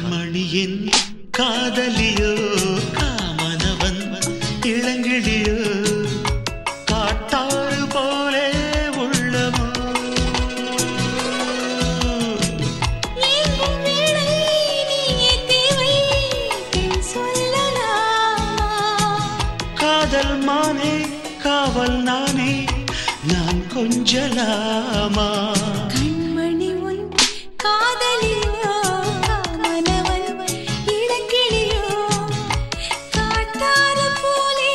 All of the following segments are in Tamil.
கண்மணியின் காதலியோ காமனவன் இளங்கிளியோ காட்டாறு போலே உள்ளமோ ஏங்கும் வேளை நீயே தேவை பெண் சொல்லலாமா காதல் மானே காவல் நானே நான் கொஞ்சலாமா கண்மணி உன் காதலியோ காமனவன் இளங்கிளியோ காட்டாறு போலே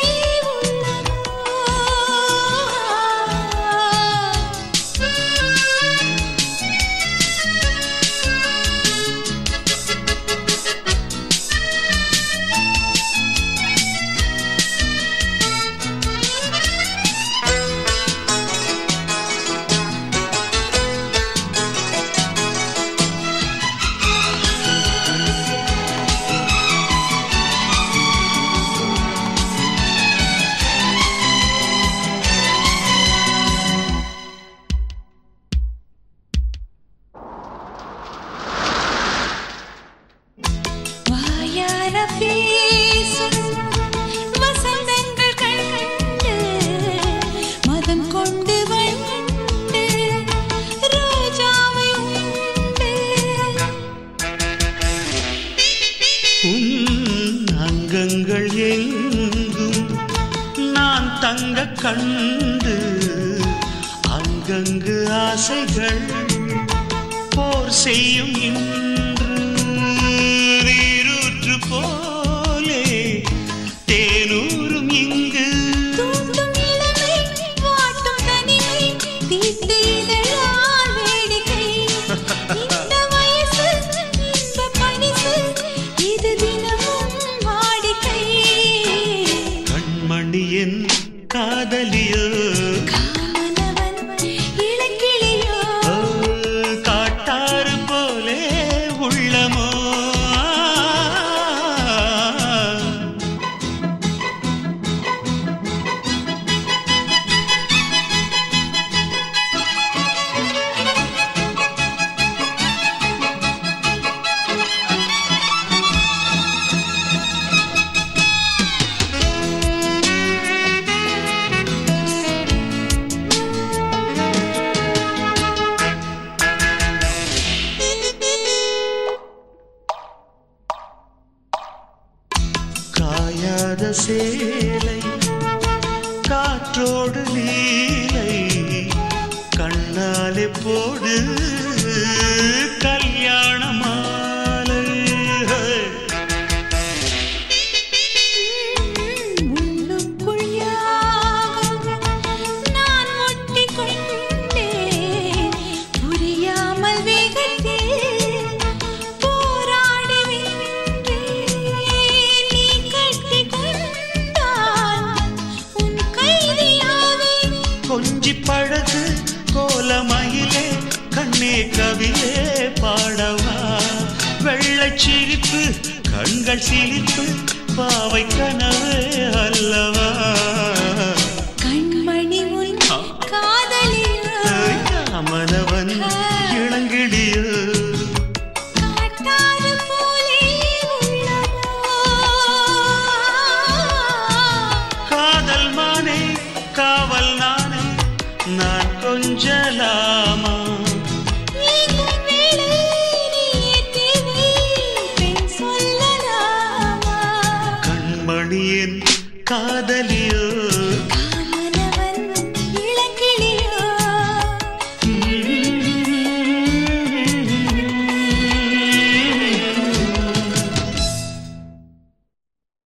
வாயார பேசும் வசந்தங்கள் கண்டு மதம் கொண்டு வண்டு ரோஜாவை உண்டு உன் அங்கங்கள் எங்கும் நான் தங்க கண்டு அங்கங்கு ஆசைகள் போர் செய்யும் இன்று நீரூற்று போலே தேனூரும் இங்கு தூண்டும் இளமை வாட்டும் தனிமை தீட்டு இதழால் வேடிக்கை இந்த வயசு இன்ப பரிசு இது தினமும் வாடிக்கை கண்மணியின் காதலியோ காமனவன் இளங்கிளியோ ஓ, காட்டாறு போலே உள்ளமோ காயாத சேலை காற்றோடு நீலை கண்ணாலே போடு கல்யாண மாலை உள்ளுக்குள் யாவும் நான் ஒட்டிக் கொண்டேன். புரியாமல் வேகத்தில் போராடி வென்றேன். நீ கட்டிக் கொண்டால் உன் கைதியாவேன். கொஞ்சி பழகு கோலமயிலே கண்ணே கவிலே பாடவா வெள்ளச் சிரிப்பு கண்கள் சிரிப்பு பாவை கனவு அல்லவா கண்மணி உன் காதலியோ அமனவன் இளங்கிடியோ காட்டாறு போலே உள்ளமோ காதல் மானே காவல் நானே நான் கொஞ்சலாமா ஏங்கும் வேளை நீயே தேவை பெண் சொல்லலாமா கண்மணியின் காதலியோ